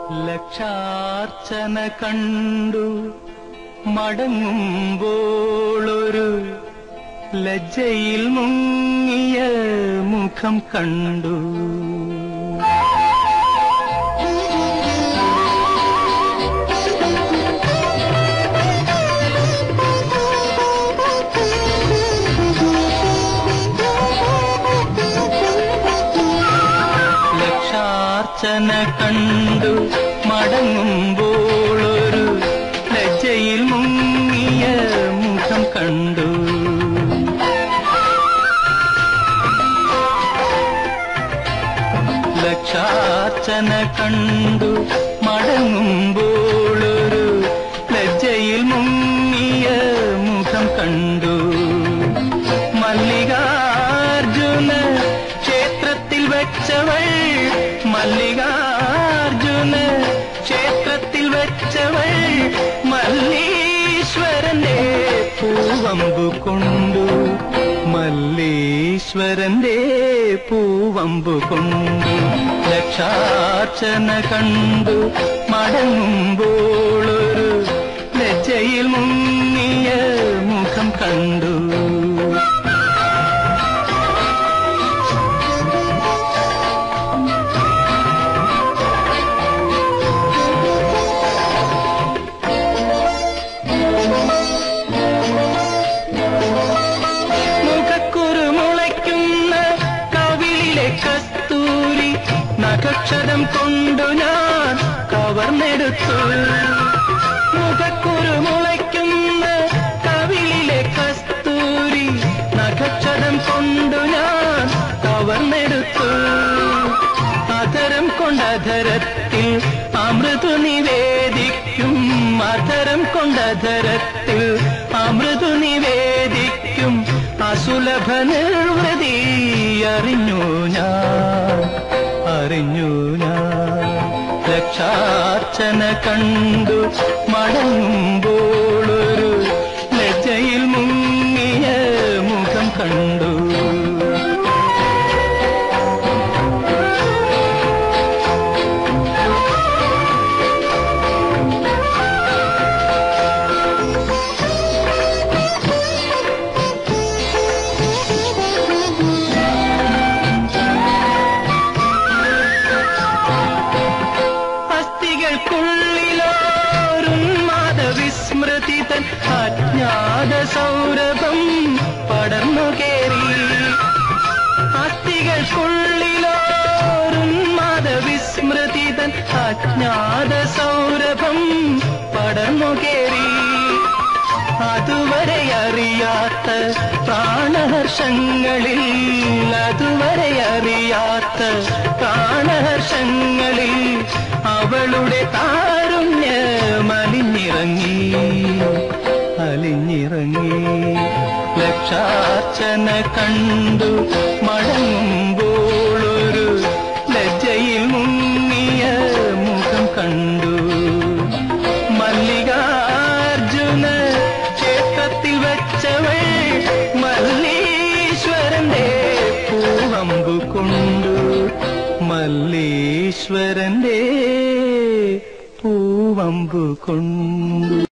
ലക്ഷാർച്ചന കണ്ടു മടങ്ങുമ്പോളൊരു ലജ്ജയിൽ മുങ്ങിയ മുഖം കണ്ടു ലക്ഷാർച്ചന കണ്ടു മടങ്ങുമ്പോളൊരു ലജ്ജയിൽ മുങ്ങിയ മുഖം കണ്ടു ലക്ഷാർച്ചന കണ്ടു മടങ്ങുമ്പോളൊരു ലജ്ജയിൽ മുങ്ങിയ മുഖം കണ്ടു മല്ലികാർജുന ക്ഷേത്രത്തിൽ വെച്ചവൾ മല്ലികാർജുന ക്ഷേത്രത്തിൽ വെച്ചവൾ മല്ലീശ്വരന്റെ പൂവമ്പു കൊണ്ടു മല്ലീശ്വരന്റെ പൂവമ്പു കൊണ്ടു ലക്ഷാർച്ചന കണ്ടു മടങ്ങുമ്പോളൊരു ലജ്ജയിൽ മുങ്ങിയ മുഖം കണ്ടു മുഖക്കുരു മുളയ്ക്കുന്ന കവിളിലെ കസ്തൂരി നഖക്ഷരം കൊണ്ടു ഞാൻ കവർന്നെടുത്തു മുഖക്കുരു മുളയ്ക്കുന്ന കവിളിലെ കസ്തൂരി നഖക്ഷരം കൊണ്ടു ഞാൻ കവർന്നെടുത്തു അധരം കൊണ്ടധരത്തിൽ അമൃതു നിവേദിക്കും അധരം കൊണ്ടധരത്തിൽ അമൃതു നിവേദിക്കും അസുലഭ നിർവൃതി അറിഞ്ഞു ഞാൻ അറിഞ്ഞു ഞാൻ ലക്ഷാർച്ചന കണ്ടു മടങ്ങുമ്പോളൊരു ലജ്ജയിൽ മുങ്ങിയ മുഖം കണ്ടു അസ്ഥികൾക്കുള്ളിലോരുന്മാദ വിസ്മൃതി തൻ അജ്ഞാത സൗരഭം പടർന്നു കേറി അസ്ഥികൾക്കുള്ളിലോരുന്മാദ വിസ്മൃതി തൻ അജ്ഞാത സൗരഭം പടർന്നു കേറി അതുവരെ അറിയാത്ത പ്രാണഹർഷങ്ങളിൽ അതുവരെ അറിയാത്ത പ്രാണഹർഷങ്ങളിൽ അവളുടെ താരുണ്യ മലിഞ്ഞിറങ്ങി അലിഞ്ഞിറങ്ങി ലക്ഷാർച്ചന കണ്ടു മടങ്ങുമ്പോളൊരു ലജ്ജയിൽ മുങ്ങിയ മുഖം കണ്ടു മല്ലികാർജുന ക്ഷേത്രത്തിൽ വെച്ചവൾ മല്ലീശ്വരന്റെ പൂവമ്പു കൊണ്ടു മല്ലീശ്വരന്റെ പൂവമ്പു കൊണ്ടു